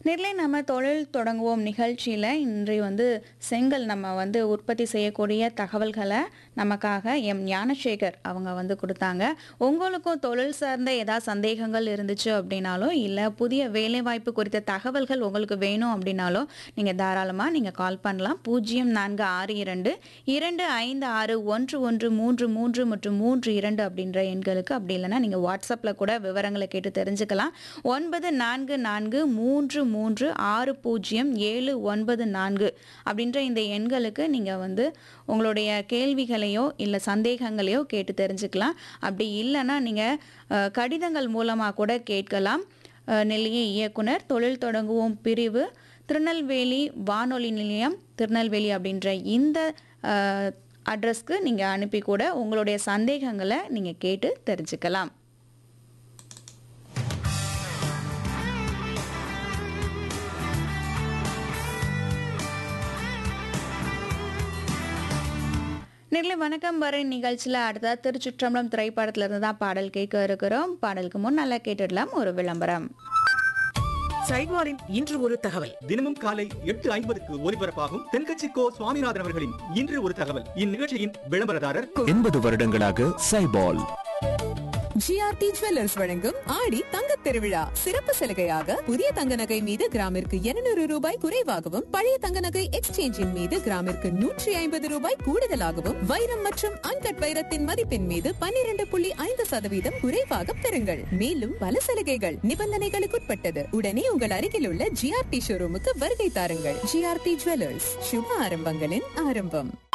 நெல்லை நம்ம தொழில் தொடங்குவோம் நிகழ்ச்சியில் இன்று வந்து செங்கல் நம்ம வந்து உற்பத்தி செய்யக்கூடிய தகவல்களை நமக்காக எம் ஞானசேகர் அவங்க வந்து கொடுத்தாங்க உங்களுக்கும் தொழில் சார்ந்த ஏதாவது சந்தேகங்கள் இருந்துச்சு அப்படின்னாலும் இல்லை புதிய வேலைவாய்ப்பு குறித்த தகவல்கள் உங்களுக்கு வேணும் அப்படின்னாலும் நீங்கள் தாராளமாக நீங்கள் கால் பண்ணலாம் பூஜ்ஜியம் நான்கு ஆறு இரண்டு இரண்டு ஐந்து ஆறு ஒன்று ஒன்று மூன்று மூன்று மற்றும் மூன்று இரண்டு அப்படின்ற எண்களுக்கு அப்படி இல்லைன்னா நீங்கள் வாட்ஸ்அப்பில் கூட விவரங்களை கேட்டு தெரிஞ்சுக்கலாம் ஒன்பது நான்கு நான்கு மூன்று மூன்று ஆறு பூஜ்ஜியம் ஏழு ஒன்பது நான்கு அப்படின்ற இந்த எண்களுக்கு நீங்கள் வந்து உங்களுடைய கேள்விகளையோ இல்லை சந்தேகங்களையோ கேட்டு தெரிஞ்சுக்கலாம் அப்படி இல்லைன்னா நீங்கள் அஹ், கடிதங்கள் மூலமாக கூட கேட்கலாம் அஹ், நிலைய இயக்குனர் தொழில் தொடங்குவோம் பிரிவு திருநெல்வேலி வானொலி நிலையம் திருநெல்வேலி அப்படின்ற இந்த அஹ், அட்ரஸ்க்கு நீங்கள் அனுப்பி கூட உங்களுடைய சந்தேகங்களை நீங்கள் கேட்டு தெரிஞ்சுக்கலாம் நெல்லை வணக்கம் வரை நிகழ்ச்சியில் அடுத்ததா திருச்சுற்றம்பலம் திரைப்படத்துல இருந்து தான் பாடல் கேட்க இருக்கிறோம் பாடலுக்கு முன் நல்லா கேட்டுடலாம் ஒரு விளம்பரம் சைவாரின் இன்று ஒரு தகவல் தினமும் காலை எட்டு ஐம்பதுக்கு ஒலிபரப்பாகும் தென்கட்சி கோ சுவாமிநாதன் அவர்களின் இன்று ஒரு தகவல் இந்நிகழ்ச்சியின் விளம்பரதாரர் எண்பது வருடங்களாக சைபால் ஜிஆர்டி ஜுவல்லர்ஸ் வழங்கும் ஆடி தங்கத் திருவிழா சிறப்பு சலுகையாக புதிய தங்க நகை மீது கிராமிற்கு 200 ரூபாய் குறைவாகவும் பழைய தங்க நகை எக்ஸ்சேஞ்சின் மீது கிராமிற்கு நூற்றி ஐம்பது ரூபாய் கூடுதலாகவும் வைரம் மற்றும் அன்கட் வைரத்தின் மதிப்பின் மீது 12.5% புள்ளி ஐந்து சதவீதம் குறைவாக பெறுங்கள் மேலும் பல சலுகைகள் நிபந்தனைகளுக்குட்பட்டது உடனே உங்கள் அருகில் உள்ள ஜிஆர்டி ஷோரூமுக்கு வருகை தாருங்கள் ஜிஆர்டி ஜுவல்லர்ஸ் சுப ஆரம்பங்களின் ஆரம்பம்